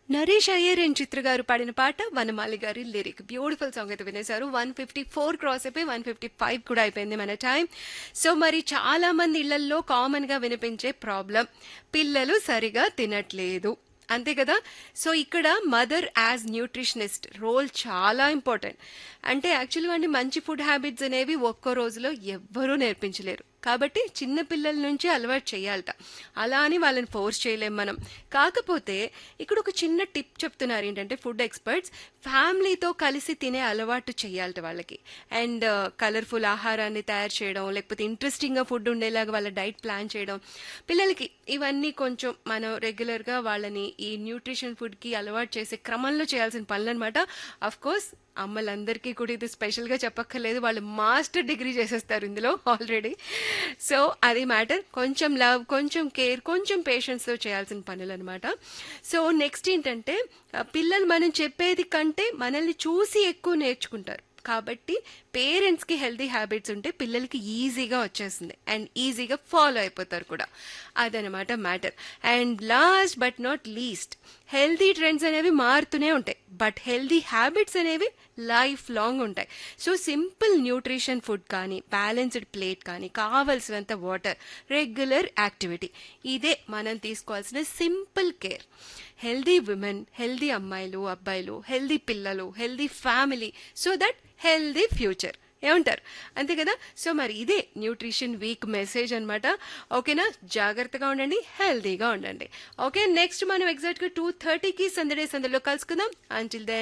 Naresh Iyer and చిత్ర గారు పాడిన పాట వనమాలి గారి లిరిక్ బ్యూటిఫుల్ సాంగ్ అయితే వినేశారు వన్ ఫిఫ్టీ ఫోర్ క్రాస్ అయిపోయి వన్ ఫిఫ్టీ ఫైవ్ కూడా అయిపోయింది మన టైం సో మరి చాలా మంది ఇళ్లల్లో కామన్ గా వినిపించే ప్రాబ్లం పిల్లలు సరిగా తినట్లేదు అంతే కదా సో ఇక్కడ మదర్ యాజ్ న్యూట్రిషనిస్ట్ రోల్ చాలా ఇంపార్టెంట్ అంటే యాక్చువల్గా అండి మంచి ఫుడ్ హ్యాబిట్స్ అనేవి ఒక్కో రోజులో ఎవ్వరూ నేర్పించలేరు కాబట్టి చిన్న పిల్లల నుంచి అలవాటు చేయాలట అలా అని వాళ్ళని ఫోర్స్ చేయలేం మనం కాకపోతే ఇక్కడ ఒక చిన్న టిప్ చెప్తున్నారు ఏంటంటే ఫుడ్ ఎక్స్పర్ట్స్ ఫ్యామిలీతో కలిసి తినే అలవాటు చేయాలట వాళ్ళకి అండ్ కలర్ఫుల్ ఆహారాన్ని తయారు చేయడం లేకపోతే ఇంట్రెస్టింగ్గా ఫుడ్ ఉండేలాగా వాళ్ళ డైట్ ప్లాన్ చేయడం పిల్లలకి ఇవన్నీ కొంచెం మనం రెగ్యులర్గా వాళ్ళని ఈ న్యూట్రిషన్ ఫుడ్కి అలవాటు చేసే క్రమంలో చేయాల్సిన పనులు అనమాట అఫ్ కోర్స్ అమ్మలందరికీ కూడా ఇది స్పెషల్గా చెప్పక్కర్లేదు వాళ్ళు మాస్టర్ డిగ్రీ చేసేస్తారు ఇందులో ఆల్రెడీ సో అది మ్యాటర్ కొంచెం లవ్ కొంచెం కేర్ కొంచెం పేషెన్స్తో చేయాల్సిన పనులు అనమాట సో నెక్స్ట్ ఏంటంటే ఆ, పిల్లలు మనం చెప్పేది కంటే మనల్ని చూసి ఎక్కువ నేర్చుకుంటారు కాబట్టి పేరెంట్స్కి హెల్తీ హ్యాబిట్స్ ఉంటే పిల్లలకి ఈజీగా వచ్చేస్తుంది అండ్ ఈజీగా ఫాలో అయిపోతారు కూడా అదనమాట matter and last but not least healthy trends అనేవి మారుతూనే ఉంటాయి బట్ హెల్తీ హ్యాబిట్స్ అనేవి లైఫ్ లాంగ్ ఉంటాయి సో సింపుల్ న్యూట్రిషన్ ఫుడ్ కానీ బ్యాలెన్స్డ్ ప్లేట్ కానీ కావలసినంత వాటర్ రెగ్యులర్ యాక్టివిటీ ఇదే మనం తీసుకోవాల్సిన simple care healthy women healthy అమ్మాయిలు అబ్బాయిలు హెల్దీ పిల్లలు healthy family so that healthy future ఏమంటారు అంతే కదా సో మరి ఇదే న్యూట్రిషన్ వీక్ మెసేజ్ అన్నమాట ఓకేనా జాగ్రత్తగా ఉండండి హెల్దీగా ఉండండి ఓకే నెక్స్ట్ మనం ఎగ్జాక్ట్గా టూ థర్టీకి సందడే సందడిలో కలుసుకుందాం అంటిల్ దెన్